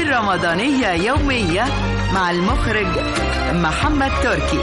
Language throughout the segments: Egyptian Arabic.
رمضانية يومية مع المخرج محمد تركي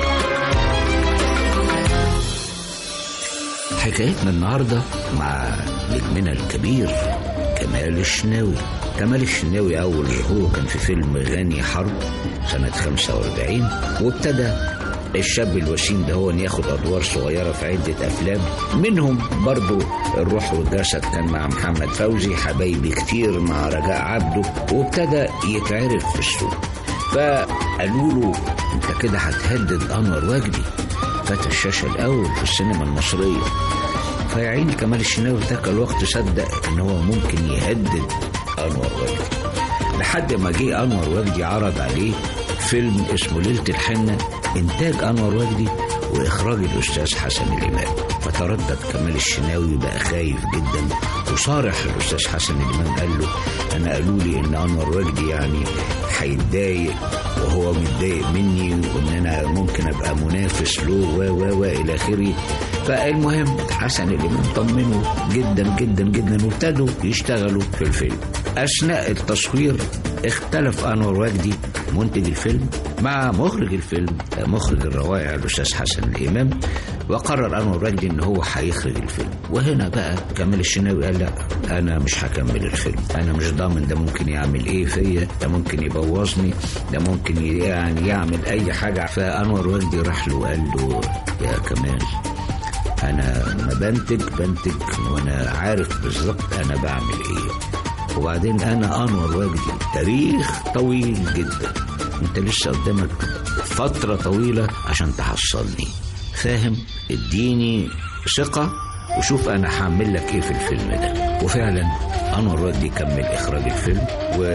حكايتنا النهاردة مع نجمنا الكبير كمال الشناوي كمال الشناوي أول ظهوره كان في فيلم غني حرب سنة 45 وابتدى الشاب الوسيم ده هو ان ياخد ادوار صغيره في عده افلام منهم برضو الروح والجسد كان مع محمد فوزي حبايبي كتير مع رجاء عبده وابتدى يتعرف في السوق فقالوا له انت كده هتهدد انور وجدي فتى الشاشه الاول في السينما المصريه فيا عيني كمال الشناوي ذاك الوقت صدق ان هو ممكن يهدد انور وجدي لحد ما جه انور وجدي عرض عليه فيلم اسمه ليله الحنه انتاج انور وجدي واخراج الاستاذ حسن الامام فتردد كمال الشناوي بقى خايف جدا وصارح الاستاذ حسن الامام قال له انا قالوا لي ان انور وجدي يعني هيتضايق وهو متضايق مني وان انا ممكن ابقى منافس له و و و الى اخره فالمهم حسن الامام طمنه جدا جدا جدا وابتدوا يشتغلوا في الفيلم اثناء التصوير اختلف انور وجدي منتج الفيلم مع مخرج الفيلم مخرج الروائع الاستاذ حسن الامام وقرر انور وجدي ان هو هيخرج الفيلم وهنا بقى كمال الشناوي قال لا انا مش هكمل الفيلم انا مش ضامن ده ممكن يعمل ايه فيا ده ممكن يبوظني ده ممكن يعني يعمل اي حاجه فانور وجدي راح له وقال له يا كمال انا ما بنتج بنتج وانا عارف بالظبط انا بعمل ايه وبعدين انا انور وجدي تاريخ طويل جدا انت لسه قدامك فترة طويلة عشان تحصلني فاهم اديني ثقة وشوف انا هعمل لك ايه في الفيلم ده وفعلا انور وجدي كمل اخراج الفيلم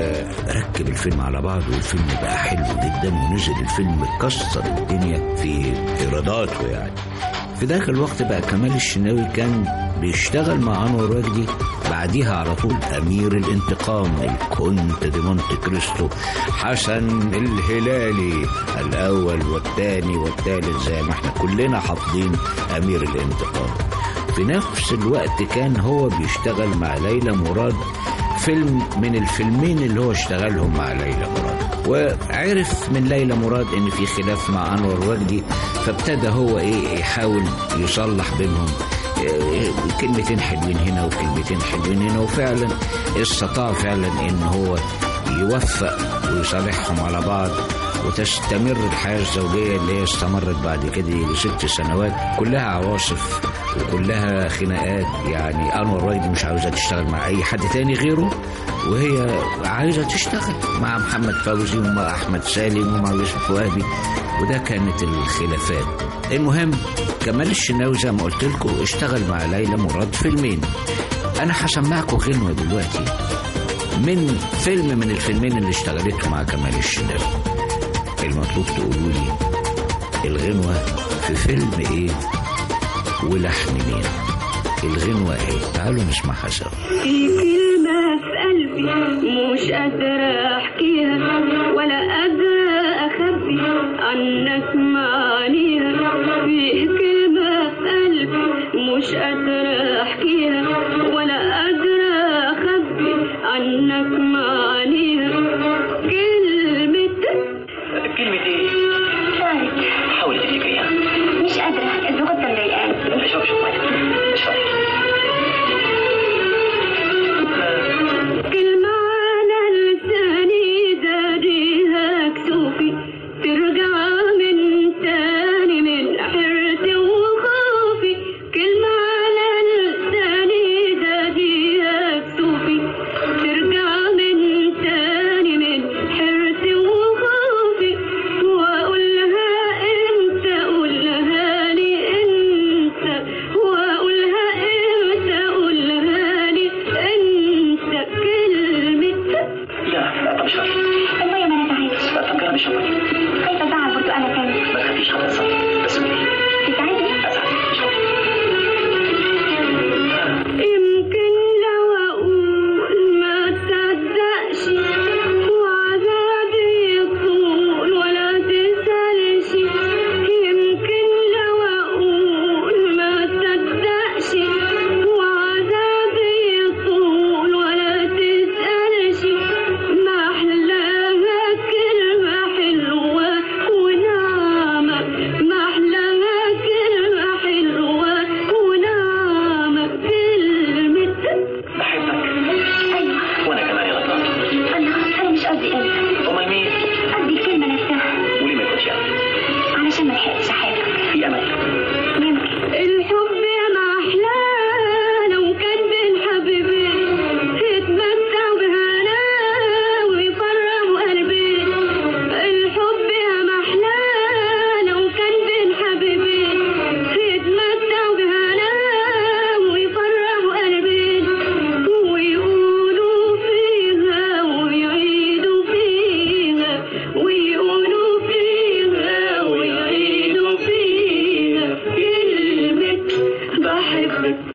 وركب الفيلم على بعضه والفيلم بقى حلو جدا ونزل الفيلم كسر الدنيا في ايراداته يعني في ذاك الوقت بقى كمال الشناوي كان بيشتغل مع انور وجدي بعديها على طول امير الانتقام الكونت دي مونte كريستو حسن الهلالي الاول والثاني والثالث زي ما احنا كلنا حافظين امير الانتقام في نفس الوقت كان هو بيشتغل مع ليلى مراد فيلم من الفيلمين اللي هو اشتغلهم مع ليلى مراد وعرف من ليلى مراد ان في خلاف مع انور وجدي فابتدى هو ايه يحاول يصلح بينهم كلمتين حلوين هنا وكلمتين حلوين هنا وفعلا استطاع فعلا ان هو يوفق ويصالحهم على بعض وتستمر الحياة الزوجية اللي هي استمرت بعد كده لست سنوات كلها عواصف وكلها خناقات يعني أنور وجدي مش عاوزة تشتغل مع أي حد تاني غيره وهي عايزة تشتغل مع محمد فوزي ومع أحمد سالم ومع يوسف وهبي وده كانت الخلافات المهم كمال الشناوي زي ما قلت لكم اشتغل مع ليلى مراد فيلمين أنا هسمعكم غنوة دلوقتي من فيلم من الفيلمين اللي اشتغلته مع كمال الشناوي المطلوب تقولوا لي الغنوة في فيلم ايه ولحن مين الغنوة ايه تعالوا نسمعها سوا في كلمة في قلبي مش قادرة أحكيها ولا قادرة أخبي عنك معانيها في كلمة في قلبي مش قادرة أحكيها ولا قادرة أخبي عنك معانيها كلمة كلمة ايه؟ حاولي تفتكريها مش قادرة الضغط مضايقاني اشرب شوف ميه اشرب كلمة على لساني داريها كسوفي ترجع من تاني من حرصي وخوفي كلمة على لساني داريها كسوفي ترجع من تاني من حرصي وخوفي وأقولها انت قولها لي انت وأقولها انت قولها لي انت كلمة لا لا طب اشرب المية ما نفعتش طب جربي شوف خايفة أزعل برتقالة تاني ما تخافيش هتصل بس قولي تساعدني اسعد اشرب يمكن لو أقول ما تصدقش وعذابي يطول ولا تسألش يمكن لو أقول ما تصدقش وعذابي يطول ولا تسألش ما أحلى لك